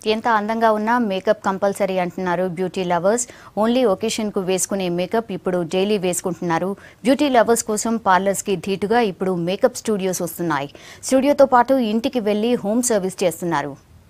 ఎంత అందంగా ఉన్నా మేకప్ కంపల్సరీ అంటున్నారు బ్యూటీ లవర్స్ ఓన్లీ ఒకేషన్కు వేసుకునే మేకప్ ఇప్పుడు డైలీ వేసుకుంటున్నారు బ్యూటీ లవర్స్ కోసం పార్లర్స్కి ధీటుగా ఇప్పుడు మేకప్ స్టూడియోస్ వస్తున్నాయి స్టూడియోతో పాటు ఇంటికి వెళ్లి హోమ్ సర్వీస్ చేస్తున్నారు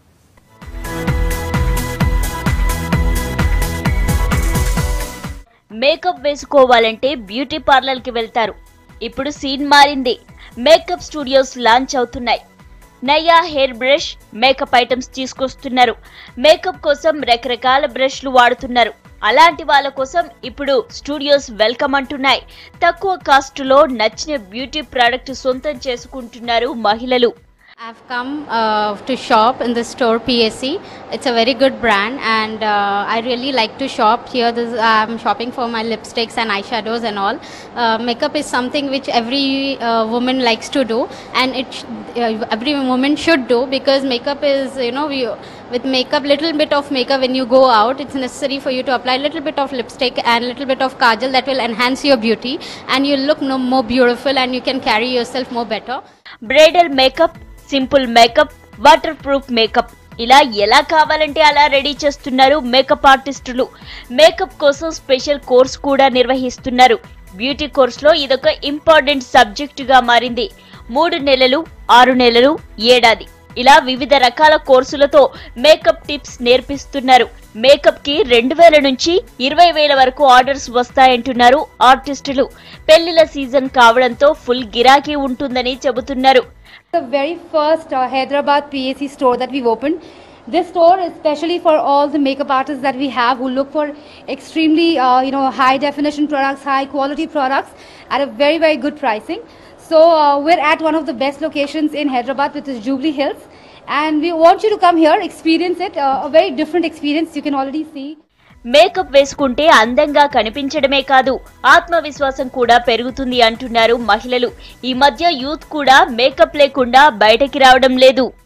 మేకప్ వేసుకోవాలంటే బ్యూటీ పార్లర్కి వెళ్తారు ఇప్పుడు సీన్ మారింది మేకప్ స్టూడియోస్ లాంచ్ అవుతున్నాయి నయా హెయిర్ బ్రష్ మేకప్ ఐటమ్స్ తీసుకొస్తున్నారు మేకప్ కోసం రకరకాల బ్రష్లు వాడుతున్నారు అలాంటి వాళ్ళ కోసం ఇప్పుడు స్టూడియోస్ వెల్కమ్ అంటున్నాయి తక్కువ కాస్టులో నచ్చిన బ్యూటీ ప్రోడక్ట్ సొంతం చేసుకుంటున్నారు మహిళలు I've come uh, to shop in the store PSC. It's a very good brand, and uh, I really like to shop here. This, I'm shopping for my lipsticks and eyeshadows and all. Uh, makeup is something which every uh, woman likes to do, and it sh- uh, every woman should do because makeup is you know we, with makeup little bit of makeup when you go out it's necessary for you to apply little bit of lipstick and little bit of kajal that will enhance your beauty and you look no more beautiful and you can carry yourself more better bridal makeup simple makeup waterproof makeup ఇలా ఎలా కావాలంటే అలా ready చేస్తున్నారు makeup ఆర్టిస్టులు makeup కోసం special course కూడా నిర్వహిస్తున్నారు beauty కోర్సులో ఇదొక ఇంపార్టెంట్ సబ్జెక్టుగా మారింది మూడు నెలలు ఆరు నెలలు ఏడాది ఇలా వివిధ రకాల కోర్సులతో మేకప్ టిప్స్ నేర్పిస్తున్నారు మేకప్ కి రెండు వేల నుంచి ఇరవై వేల వరకు ఆర్డర్స్ వస్తాయంటున్నారు ఆర్టిస్టులు పెళ్లిల సీజన్ కావడంతో ఫుల్ గిరాకీ ఉంటుందని చెబుతున్నారు The very first uh, Hyderabad PAC store that we've opened. This store is especially for all the makeup artists that we have who look for extremely, uh, you know, high definition products, high quality products at a very, very good pricing. So uh, we're at one of the best locations in Hyderabad, which is Jubilee Hills, and we want you to come here, experience it. Uh, a very different experience. You can already see. Makeup వేసుకుంటే అందంగా కనిపించడమే కాదు ఆత్మవిశ్వాసం కూడా పెరుగుతుంది అంటున్నారు మహిళలు ఈ మధ్య యూత్ కూడా మేకప్ లేకుండా బయటకి రావడం లేదు